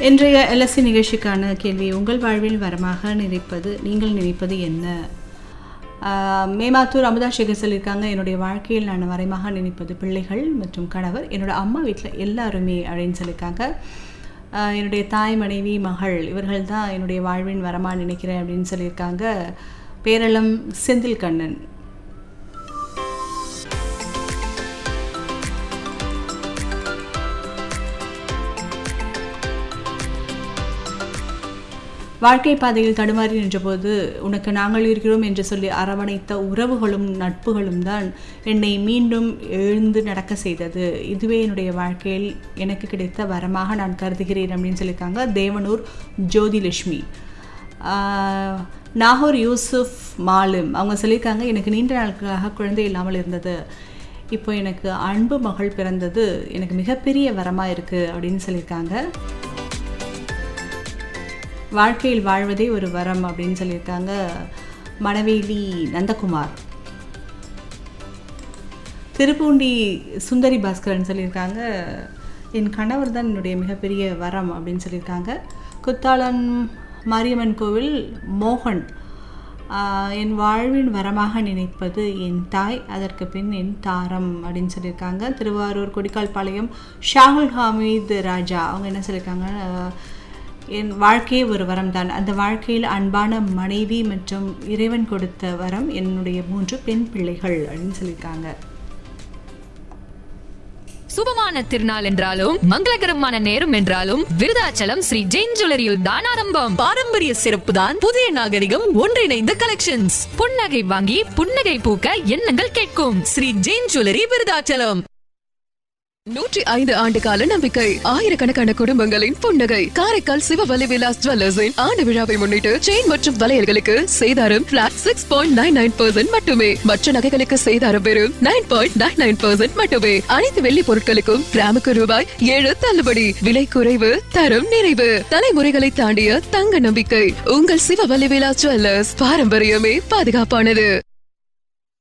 இன்றைய எல்எஸ்சி நிகழ்ச்சிக்கான கேள்வி உங்கள் வாழ்வில் வரமாக நினைப்பது நீங்கள் நினைப்பது என்ன ஆஹ், மேமாத்தூர் அமுதா சேகர் சொல்லியிருக்காங்க என்னுடைய வாழ்க்கையில் நான் வரைமாக நினைப்பது பிள்ளைகள் மற்றும் கணவர் என்னோட அம்மா வீட்டில் எல்லாருமே அப்படின்னு சொல்லியிருக்காங்க ஆஹ், என்னுடைய தாய் மனைவி மகள் இவர்கள் தான் என்னுடைய வாழ்வின் வரமாக நினைக்கிறேன் அப்படின்னு சொல்லியிருக்காங்க பேரளம் செந்தில் கண்ணன் வாழ்க்கை பாதையில் தடுமாறி நின்றபோது உனக்கு நாங்கள் இருக்கிறோம் என்று சொல்லி அரவணைத்த உறவுகளும் நட்புகளும் தான் என்னை மீண்டும் எழுந்து நடக்க செய்தது இதுவே என்னுடைய வாழ்க்கையில் எனக்கு கிடைத்த வரமாக நான் கருதுகிறேன் அப்படின்னு சொல்லியிருக்காங்க தேவனூர் ஜோதிலட்சுமி ஆஹ், நாகூர் யூசுப் மாலும் அவங்க சொல்லியிருக்காங்க எனக்கு நீண்ட நாட்களாக குழந்தை இல்லாமல் இருந்தது இப்போ எனக்கு அன்பு மகள் பிறந்தது எனக்கு மிகப்பெரிய வரமாக இருக்குது அப்படின்னு சொல்லியிருக்காங்க வாழ்க்கையில் வாழ்வதே ஒரு வரம் அப்படின்னு சொல்லியிருக்காங்க மணவேலி நந்தகுமார் திருப்பூண்டி சுந்தரி பாஸ்கரன் சொல்லியிருக்காங்க என் கணவர் தான் என்னுடைய மிகப்பெரிய வரம் அப்படின்னு சொல்லியிருக்காங்க குத்தாளன் மாரியம்மன் கோவில் மோகன் ஆஹ், என் வாழ்வின் வரமாக நினைப்பது என் தாய் அதற்கு பின் என் தாரம் அப்படின்னு சொல்லியிருக்காங்க திருவாரூர் கொடிக்கால்பாளையம் ஷாகுல் ஹமீத் ராஜா அவங்க என்ன சொல்லியிருக்காங்க ஆஹ், என் வாழ்க்கையே ஒரு வரம் தான் அந்த வாழ்க்கையில் அன்பான மனைவி மற்றும் இறைவன் கொடுத்த வரம் என்னுடைய மூன்று பெண் பிள்ளைகள் அப்படின்னு சொல்லியிருக்காங்க சுபமான திருநாள் என்றாலும் மங்களகரமான நேரம் என்றாலும் விருதாச்சலம் ஸ்ரீ ஜெயின் ஜுவல்லரியில் தான் ஆரம்பம் பாரம்பரிய சிறப்பு தான் புதிய நாகரிகம் ஒன்றிணைந்த கலெக்ஷன்ஸ் புன்னகை வாங்கி புன்னகை பூக்க எண்ணங்கள் கேட்கும் ஸ்ரீ ஜெயின் ஜுவல்லரி விருதாச்சலம் நூற்றி ஐந்து ஆண்டு கால நம்பிக்கை ஆயிரக்கணக்கான குடும்பங்களின் புன்னகை காரைக்கால் சிவவலி விலாஸ் ஜுவல்லர்ஸின் ஆண்டு விழாவை முன்னிட்டு செயின் மற்றும் வளையல்களுக்கு சேதாரம் flat six point nine nine percent மட்டுமே மற்ற நகைகளுக்கு சேதாரம் வெறும் nine point nine nine percent மட்டுமே அனைத்து வெள்ளி பொருட்களுக்கும் கிராமுக்கு ரூபாய் ஏழு தள்ளுபடி விலை குறைவு தரம் நிறைவு தலைமுறைகளை தாண்டிய தங்க நம்பிக்கை உங்கள் சிவவலி விலாஸ் ஜுவல்லர்ஸ் பாரம்பரியமே பாதுகாப்பானது